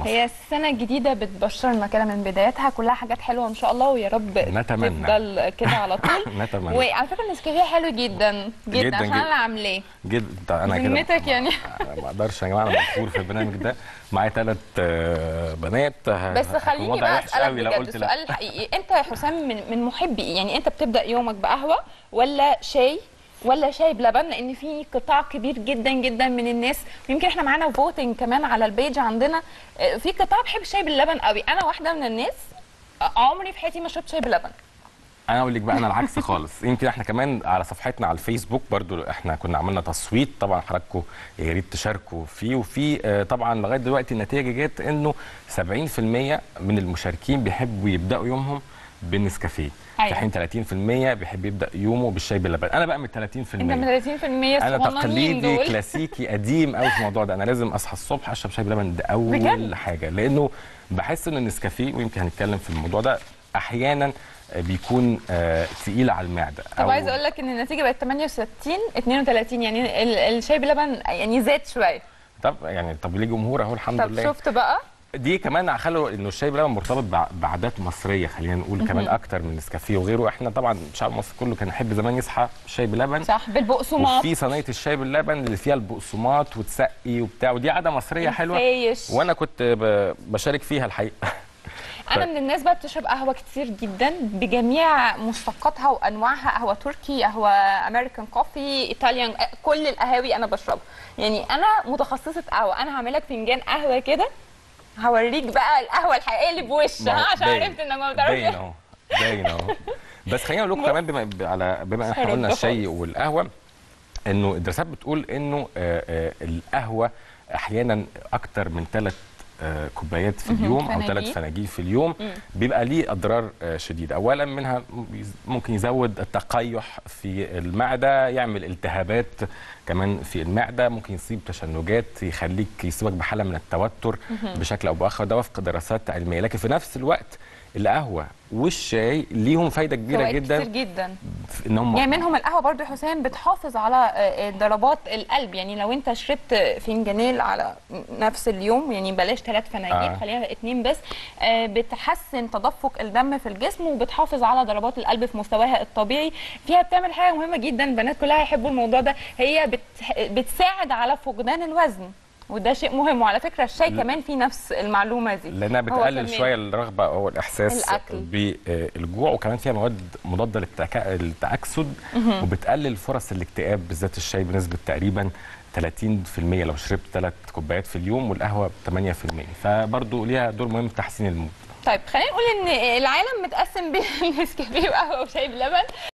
مصر هي السنة الجديدة بتبشرنا كده من بدايتها كلها حاجات حلوة إن شاء الله ويا رب نتمنى. تفضل كده على طول نتمنى. وعلى فكرة النسكافيه حلو جدا جدا, جداً عشان جداً. أنا عاملاه جدا انا كده ذمتك يعني. أنا ما اقدرش يا جماعه انا مشهور في البرنامج ده معايا ثلاث بنات ه- بس هيكون خليني وضع بقى وحش اسالك قوي لو بجد قلت لا. السؤال الحقيقي انت يا حسام من من محبي ايه يعني انت بتبدا يومك بقهوه ولا شاي ولا شاي بلبن لان في قطاع كبير جدا جدا من الناس ويمكن احنا معانا فوتنج كمان على البيج عندنا آه، في قطاع بيحب الشاي باللبن قوي انا واحده من الناس آه، عمري في حياتي ما شربت شاي بلبن انا اقول لك بقى انا العكس خالص يمكن احنا كمان على صفحتنا على الفيسبوك برضو احنا كنا عملنا تصويت طبعا حضراتكم يا ريت تشاركوا فيه وفي آه، طبعا لغايه دلوقتي النتيجه جت انه 70% من المشاركين بيحبوا يبداوا يومهم بالنسكافيه أيوة. في حين 30% بيحب يبدا يومه بالشاي باللبن انا بقى من 30% انت من 30% انا الصغننين تقليدي دول كلاسيكي قديم قوي في الموضوع ده انا لازم اصحى الصبح اشرب شاي بلبن ده اول بجد؟ حاجه لانه بحس ان النسكافيه ويمكن هنتكلم في الموضوع ده احيانا بيكون آه، تقيل على المعده طب عايز اقول لك ان النتيجه بقت 68 32 يعني ال- الشاي بلبن يعني زاد شويه طب يعني طب ليه جمهور اهو الحمد طب لله شفت بقى دي كمان خلوا انه الشاي بلبن مرتبط بع- بعادات مصريه خلينا نقول كمان اكتر من النسكافيه وغيره احنا طبعا شعب مصر كله كان يحب زمان يصحى شاي بلبن صح بالبقسماط وفي صينيه الشاي باللبن اللي فيها البقسماط وتسقي وبتاع ودي عاده مصريه حلوه الفايش. وانا كنت ب- بشارك فيها الحقيقه انا من الناس بقى بتشرب قهوه كتير جدا بجميع مشتقاتها وانواعها قهوه تركي قهوه امريكان كوفي ايطاليان كل القهاوي انا بشربها يعني انا متخصصه قهوه انا هعمل لك فنجان قهوه كده هوريك بقى القهوه الحقيقيه اللي بوش ما هو ها عشان باين- عرفت انك ما باين بتعرفش اهو باين اهو بس خلينا نقول لكم كمان بما على بما ان احنا هرد قلنا الشاي خالص. والقهوه انه الدراسات بتقول انه آه، آه، القهوه احيانا اكتر من ثلاث كوبايات في اليوم او فناجيل. ثلاث فناجيل في اليوم بيبقى ليه اضرار آه، شديده اولا منها ممكن يزود التقيح في المعده يعمل التهابات كمان في المعده ممكن يصيب تشنجات يخليك يصيبك بحاله من التوتر بشكل او باخر ده وفق دراسات علميه لكن في نفس الوقت القهوه والشاي ليهم فايده كبيره فوائد جدا كتير جدا في ان هم يعني منهم القهوه برضو يا حسام بتحافظ على آه، ضربات القلب يعني لو انت شربت فنجانين على نفس اليوم يعني بلاش ثلاث فناجيل آه. آه. خلينا اتنين بس آه، بتحسن تدفق الدم في الجسم وبتحافظ على ضربات القلب في مستواها الطبيعي فيها بتعمل حاجه مهمه جدا البنات كلها يحبوا الموضوع ده هي بت بتساعد على فقدان الوزن وده شيء مهم وعلى فكره الشاي كمان فيه نفس المعلومه دي لانها هو بتقلل كمان. شويه الرغبه او الاحساس الأكل. بالجوع وكمان فيها مواد مضاده للتك- للتاكسد وبتقلل فرص الاكتئاب بالذات الشاي بنسبه تقريبا 30% لو شربت ثلاث كوبايات في اليوم والقهوه 8% فبرضه ليها دور مهم في تحسين المود طيب خلينا نقول ان العالم متقسم بين النسكافيه وقهوه وشاي بلبن